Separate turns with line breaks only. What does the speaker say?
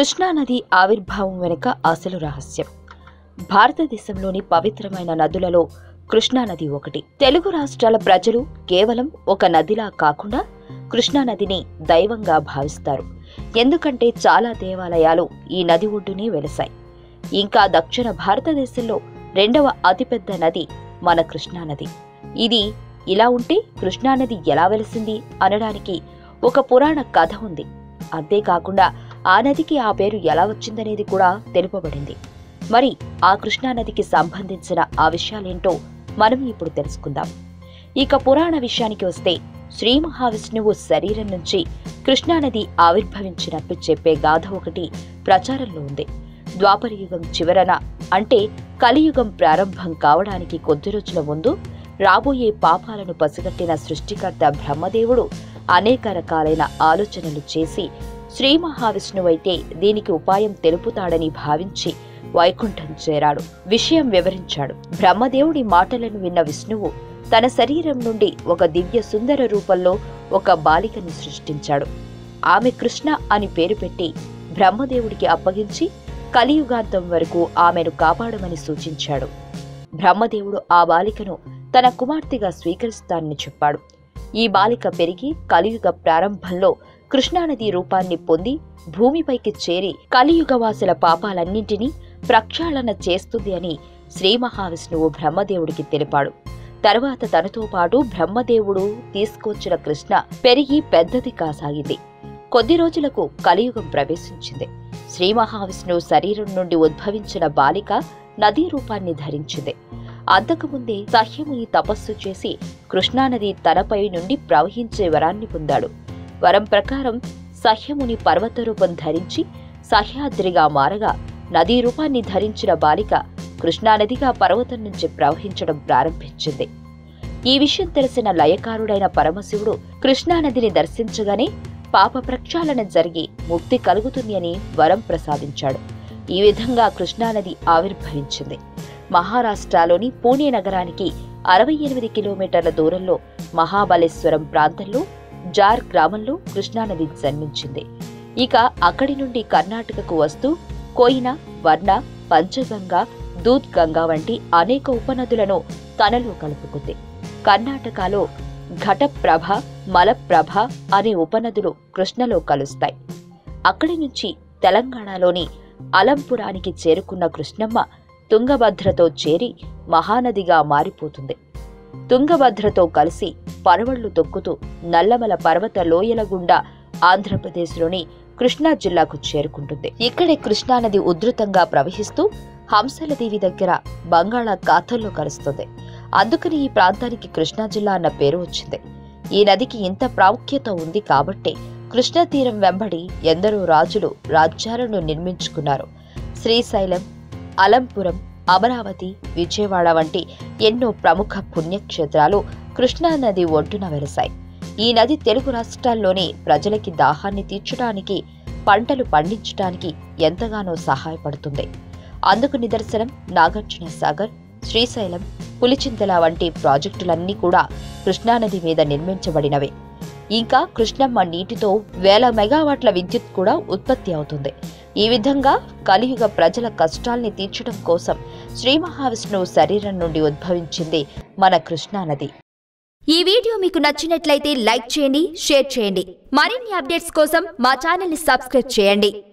కృష్ణానది ఆవిర్భావం వెనుక అసలు రహస్యం భారతదేశంలోని పవిత్రమైన నదులలో కృష్ణానది ఒకటి తెలుగు రాష్ట్రాల ప్రజలు కేవలం ఒక నదిలా కాకుండా కృష్ణానదిని దైవంగా భావిస్తారు ఎందుకంటే చాలా దేవాలయాలు ఈ నది ఒడ్డునే వెలసాయి ఇంకా దక్షిణ భారతదేశంలో రెండవ అతిపెద్ద నది మన కృష్ణానది ఇది ఇలా ఉంటే కృష్ణానది ఎలా వెలిసింది అనడానికి ఒక పురాణ కథ ఉంది అంతేకాకుండా ఆ నదికి ఆ పేరు ఎలా వచ్చిందనేది కూడా తెలుపబడింది మరి ఆ కృష్ణానదికి సంబంధించిన ఆ విషయాలేంటో మనం ఇప్పుడు తెలుసుకుందాం ఇక పురాణ విషయానికి వస్తే శ్రీ మహావిష్ణువు శరీరం నుంచి కృష్ణానది ఆవిర్భవించినట్టు చెప్పే గాథ ఒకటి ప్రచారంలో ఉంది ద్వాపరయుగం చివరన అంటే కలియుగం ప్రారంభం కావడానికి కొద్ది రోజుల ముందు రాబోయే పాపాలను పసిగట్టిన సృష్టికర్త బ్రహ్మదేవుడు అనేక రకాలైన ఆలోచనలు చేసి శ్రీ మహావిష్ణువైతే దీనికి ఉపాయం తెలుపుతాడని భావించి వైకుంఠం చేరాడు విషయం వివరించాడు బ్రహ్మదేవుడి మాటలను విన్న విష్ణువు తన శరీరం నుండి ఒక దివ్య సుందర రూపంలో ఒక బాలికని సృష్టించాడు ఆమె కృష్ణ అని పేరు పెట్టి బ్రహ్మదేవుడికి అప్పగించి కలియుగాంతం వరకు ఆమెను కాపాడమని సూచించాడు బ్రహ్మదేవుడు ఆ బాలికను తన కుమార్తెగా స్వీకరిస్తానని చెప్పాడు ఈ బాలిక పెరిగి కలియుగ ప్రారంభంలో కృష్ణానది రూపాన్ని పొంది భూమిపైకి చేరి కలియుగవాసుల పాపాలన్నింటినీ ప్రక్షాళన చేస్తుంది అని శ్రీ మహావిష్ణువు బ్రహ్మదేవుడికి తెలిపాడు తర్వాత తనతో పాటు బ్రహ్మదేవుడు తీసుకొచ్చిన కృష్ణ పెరిగి పెద్దది కాసాగింది కొద్ది రోజులకు కలియుగం ప్రవేశించింది శ్రీ మహావిష్ణువు శరీరం నుండి ఉద్భవించిన బాలిక నదీ రూపాన్ని ధరించింది అంతకుముందే సహ్యముని తపస్సు చేసి కృష్ణానది తనపై నుండి ప్రవహించే వరాన్ని పొందాడు వరం ప్రకారం సహ్యముని పర్వత రూపం ధరించి సహ్యాద్రిగా మారగా నదీ రూపాన్ని ధరించిన బాలిక కృష్ణానదిగా పర్వతం నుంచి ప్రవహించడం ప్రారంభించింది ఈ విషయం తెలిసిన లయకారుడైన పరమశివుడు కృష్ణానదిని దర్శించగానే పాప ప్రక్షాళన జరిగి ముక్తి కలుగుతుంది అని వరం ప్రసాదించాడు ఈ విధంగా కృష్ణానది ఆవిర్భవించింది మహారాష్ట్రలోని పూణే నగరానికి అరవై ఎనిమిది కిలోమీటర్ల దూరంలో మహాబలేశ్వరం ప్రాంతంలో జార్ గ్రామంలో కృష్ణానది జన్మించింది ఇక అక్కడి నుండి కర్ణాటకకు వస్తూ కోయిన వర్ణ పంచగంగ దూద్ గంగా వంటి అనేక ఉపనదులను తనలో కలుపుకుంది కర్ణాటకలో ఘటప్రభ మలప్రభ అనే ఉపనదులు కృష్ణలో కలుస్తాయి అక్కడి నుంచి తెలంగాణలోని అలంపురానికి చేరుకున్న కృష్ణమ్మ తుంగభద్రతో చేరి మహానదిగా మారిపోతుంది తుంగభద్రతో కలిసి పరవళ్లు తొక్కుతూ నల్లమల పర్వత లోయల గుండా ఆంధ్రప్రదేశ్లోని కృష్ణా జిల్లాకు చేరుకుంటుంది ఇక్కడే కృష్ణానది ఉధృతంగా ప్రవహిస్తూ హంసలదేవి దగ్గర బంగాళాఖాతంలో కలుస్తుంది అందుకని ఈ ప్రాంతానికి కృష్ణా జిల్లా అన్న పేరు వచ్చింది ఈ నదికి ఇంత ప్రాముఖ్యత ఉంది కాబట్టే కృష్ణా తీరం వెంబడి ఎందరో రాజులు రాజ్యాలను నిర్మించుకున్నారు శ్రీశైలం అలంపురం అమరావతి విజయవాడ వంటి ఎన్నో ప్రముఖ పుణ్యక్షేత్రాలు కృష్ణా నది ఒడ్డున వెలసాయి ఈ నది తెలుగు రాష్ట్రాల్లోని ప్రజలకి దాహాన్ని తీర్చడానికి పంటలు పండించడానికి ఎంతగానో సహాయపడుతుంది అందుకు నిదర్శనం నాగార్జున సాగర్ శ్రీశైలం పులిచింతల వంటి ప్రాజెక్టులన్నీ కూడా కృష్ణానది మీద నిర్మించబడినవే ఇంకా కృష్ణమ్మ నీటితో వేల మెగావాట్ల విద్యుత్ కూడా ఉత్పత్తి అవుతుంది ఈ విధంగా కలియుగ ప్రజల కష్టాల్ని తీర్చడం కోసం శ్రీ మహావిష్ణువు శరీరం నుండి ఉద్భవించింది మన కృష్ణానది
ఈ వీడియో మీకు నచ్చినట్లయితే లైక్ చేయండి షేర్ చేయండి మరిన్ని అప్డేట్స్ కోసం మా ఛానల్ని సబ్స్క్రైబ్ చేయండి